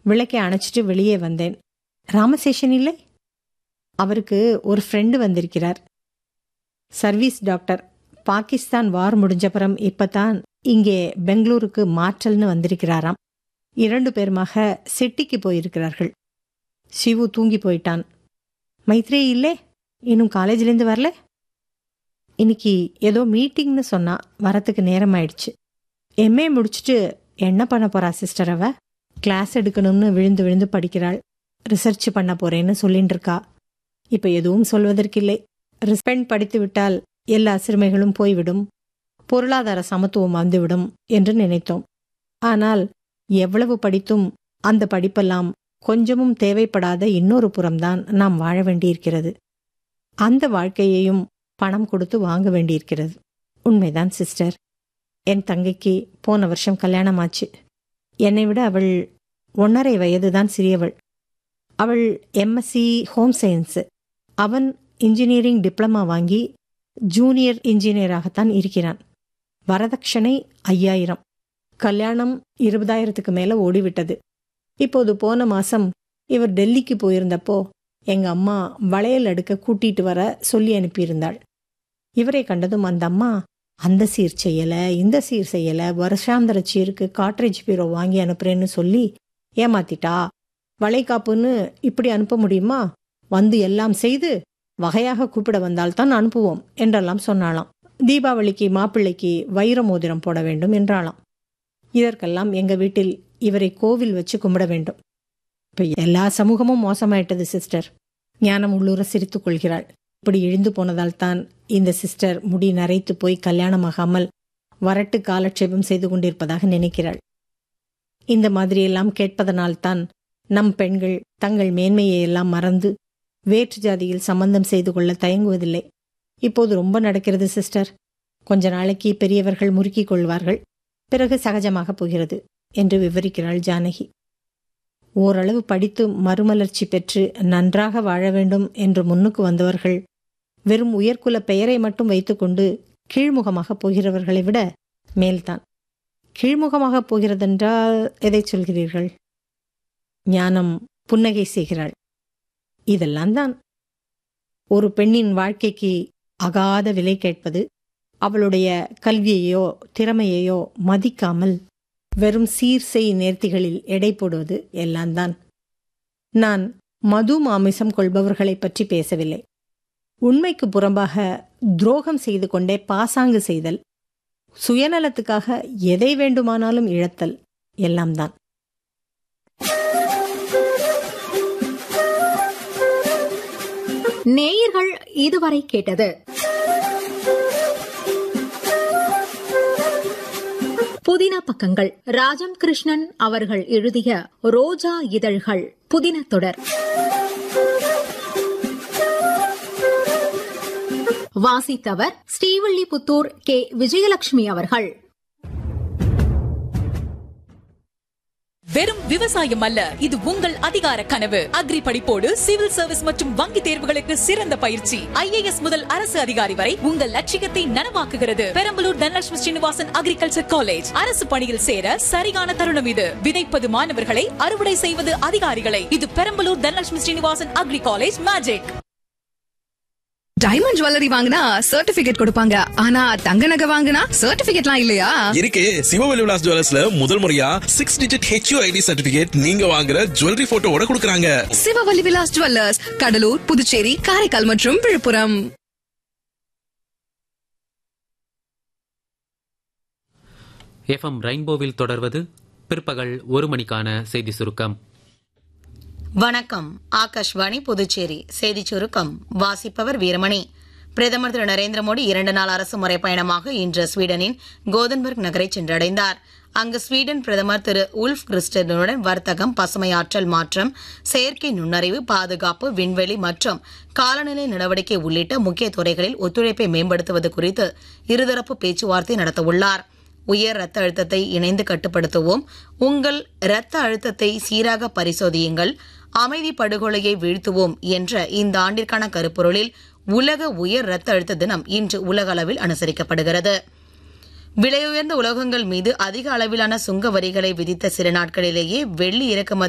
விளக்கை அணைச்சிட்டு வெளியே வந்தேன் ராமசேஷன் இல்லை அவருக்கு ஒரு ஃப்ரெண்டு வந்திருக்கிறார் சர்வீஸ் டாக்டர் பாகிஸ்தான் வார் முடிஞ்சப்புறம் இப்பதான் இங்கே பெங்களூருக்கு மாற்றல்னு வந்திருக்கிறாராம் இரண்டு பேருமாக சிட்டிக்கு போயிருக்கிறார்கள் சிவு தூங்கி போயிட்டான் மைத்ரே இல்லே இன்னும் காலேஜ்லேருந்து வரல இன்னைக்கு ஏதோ மீட்டிங்னு சொன்னா வரத்துக்கு நேரம் ஆயிடுச்சு எம்ஏ முடிச்சுட்டு என்ன பண்ண போறா சிஸ்டர் அவ கிளாஸ் எடுக்கணும்னு விழுந்து விழுந்து படிக்கிறாள் ரிசர்ச் பண்ண போறேன்னு சொல்லிட்டு இருக்கா இப்ப எதுவும் சொல்வதற்கில்லை ரிஸ்பெண்ட் படித்து விட்டால் எல்லா சிறுமைகளும் போய்விடும் பொருளாதார சமத்துவம் வந்துவிடும் என்று நினைத்தோம் ஆனால் எவ்வளவு படித்தும் அந்த படிப்பெல்லாம் கொஞ்சமும் தேவைப்படாத இன்னொரு புறம்தான் நாம் வாழ வேண்டியிருக்கிறது அந்த வாழ்க்கையையும் பணம் கொடுத்து வாங்க வேண்டியிருக்கிறது உண்மைதான் சிஸ்டர் என் தங்கைக்கு போன வருஷம் கல்யாணம் ஆச்சு என்னை விட அவள் ஒன்றரை வயதுதான் சிறியவள் அவள் எம்எஸ்சி ஹோம் சயின்ஸு அவன் இன்ஜினியரிங் டிப்ளமா வாங்கி ஜூனியர் இன்ஜினியராகத்தான் இருக்கிறான் வரதட்சணை ஐயாயிரம் கல்யாணம் இருபதாயிரத்துக்கு மேல ஓடிவிட்டது இப்போது போன மாசம் இவர் டெல்லிக்கு போயிருந்தப்போ எங்க அம்மா வளையல் அடுக்க கூட்டிட்டு வர சொல்லி அனுப்பியிருந்தாள் இவரை கண்டதும் அந்த அம்மா அந்த சீர் செய்யல இந்த சீர் செய்யல வருஷாந்திர சீருக்கு காட்ரேஜ் பீரோ வாங்கி அனுப்புறேன்னு சொல்லி ஏமாத்திட்டா வளைகாப்புன்னு இப்படி அனுப்ப முடியுமா வந்து எல்லாம் செய்து வகையாக கூப்பிட வந்தால்தான் அனுப்புவோம் என்றெல்லாம் சொன்னாளாம் தீபாவளிக்கு மாப்பிள்ளைக்கு வைர மோதிரம் போட வேண்டும் என்றாளாம் இதற்கெல்லாம் எங்க வீட்டில் இவரை கோவில் வச்சு கும்பிட வேண்டும் இப்ப எல்லா சமூகமும் மோசமாயிட்டது சிஸ்டர் ஞானம் உள்ளூர சிரித்துக் கொள்கிறாள் இப்படி இழிந்து போனதால் தான் இந்த சிஸ்டர் முடி நரைத்து போய் கல்யாணமாகாமல் வரட்டு காலட்சேபம் செய்து கொண்டிருப்பதாக நினைக்கிறாள் இந்த மாதிரியெல்லாம் கேட்பதனால்தான் நம் பெண்கள் தங்கள் மேன்மையை எல்லாம் மறந்து வேற்று ஜாதியில் சம்பந்தம் செய்து கொள்ள தயங்குவதில்லை இப்போது ரொம்ப நடக்கிறது சிஸ்டர் கொஞ்ச நாளைக்கு பெரியவர்கள் முறுக்கிக் கொள்வார்கள் பிறகு சகஜமாக போகிறது என்று விவரிக்கிறாள் ஜானகி ஓரளவு படித்து மறுமலர்ச்சி பெற்று நன்றாக வாழ வேண்டும் என்று முன்னுக்கு வந்தவர்கள் வெறும் உயர்குல பெயரை மட்டும் வைத்துக்கொண்டு கீழ்முகமாக போகிறவர்களை விட மேல்தான் கீழ்முகமாக போகிறதென்றால் எதை சொல்கிறீர்கள் ஞானம் புன்னகை செய்கிறாள் இதெல்லாம் தான் ஒரு பெண்ணின் வாழ்க்கைக்கு அகாத விலை கேட்பது அவளுடைய கல்வியையோ திறமையையோ மதிக்காமல் வெறும் சீர்செய் நேர்த்திகளில் எடை போடுவது எல்லாம் தான் நான் மது மாமிசம் கொள்பவர்களைப் பற்றி பேசவில்லை உண்மைக்கு புறம்பாக துரோகம் செய்து கொண்டே பாசாங்கு செய்தல் சுயநலத்துக்காக எதை வேண்டுமானாலும் இழத்தல் எல்லாம் தான் நேயர்கள் இதுவரை கேட்டது புதின பக்கங்கள் ராஜம் கிருஷ்ணன் அவர்கள் எழுதிய ரோஜா இதழ்கள் புதின தொடர் வாசித்தவர் ஸ்ரீவில்லிபுத்தூர் கே விஜயலட்சுமி அவர்கள் வெறும் விவசாயம் அல்ல இது உங்கள் அதிகார கனவு அக்ரி படிப்போடு சிவில் சர்வீஸ் மற்றும் வங்கி தேர்வுகளுக்கு சிறந்த பயிற்சி ஐஏஎஸ் முதல் அரசு அதிகாரி வரை உங்கள் லட்சியத்தை நனவாக்குகிறது பெரம்பலூர் தனலட்சுமி ஸ்ரீனிவாசன் அக்ரிகல்ச்சர் காலேஜ் அரசு பணியில் சேர சரியான தருணம் இது விதைப்பது மாணவர்களை அறுவடை செய்வது அதிகாரிகளை இது Perambalur Dhanalakshmi Srinivasan agri college magic diamond jewellery வாங்கினா சர்டிபிகேட் கொடுப்பாங்க ஆனா தங்க நகை வாங்கினா சர்டிபிகேட்லாம் இல்லையா இருக்கு சிவவெளி விலாஸ் ஜுவல்லர்ஸ்ல முதல் முறையா சிக்ஸ் டிஜிட் ஹெச்யூஐடி சர்டிபிகேட் நீங்க வாங்குற ஜுவல்லரி போட்டோவோட கொடுக்கறாங்க சிவவல்லி விலாஸ் ஜுவல்லர்ஸ் கடலூர் புதுச்சேரி காரைக்கால் மற்றும் விழுப்புரம் எஃப்எம் ரெயின்போவில் தொடர்வது பிற்பகல் ஒரு மணிக்கான செய்தி சுருக்கம் வணக்கம் ஆகாஷ்வாணி புதுச்சேரி செய்திச் சுருக்கம் வாசிப்பவர் வீரமணி பிரதமர் திரு நரேந்திர மோடி இரண்டு நாள் அரசு முறை பயணமாக இன்று ஸ்வீடனின் கோதன்பர்க் நகரை சென்றடைந்தார் அங்கு ஸ்வீடன் பிரதமர் திரு உல்ஃப் கிறிஸ்டனுடன் வர்த்தகம் பசுமை ஆற்றல் மாற்றம் செயற்கை நுண்ணறிவு பாதுகாப்பு விண்வெளி மற்றும் காலநிலை நடவடிக்கை உள்ளிட்ட முக்கிய துறைகளில் ஒத்துழைப்பை மேம்படுத்துவது குறித்து இருதரப்பு பேச்சுவார்த்தை நடத்தவுள்ளார் உயர் ரத்த அழுத்தத்தை இணைந்து கட்டுப்படுத்துவோம் உங்கள் இரத்த அழுத்தத்தை சீராக பரிசோதியுங்கள் அமைதி படுகொலையை வீழ்த்துவோம் என்ற இந்த ஆண்டிற்கான கருப்பொருளில் உலக உயர் ரத்த அழுத்த தினம் இன்று உலக அளவில் அனுசரிக்கப்படுகிறது விலையுயர்ந்த உலோகங்கள் மீது அதிக அளவிலான சுங்க வரிகளை விதித்த சில நாட்களிலேயே வெள்ளி இறக்குமதி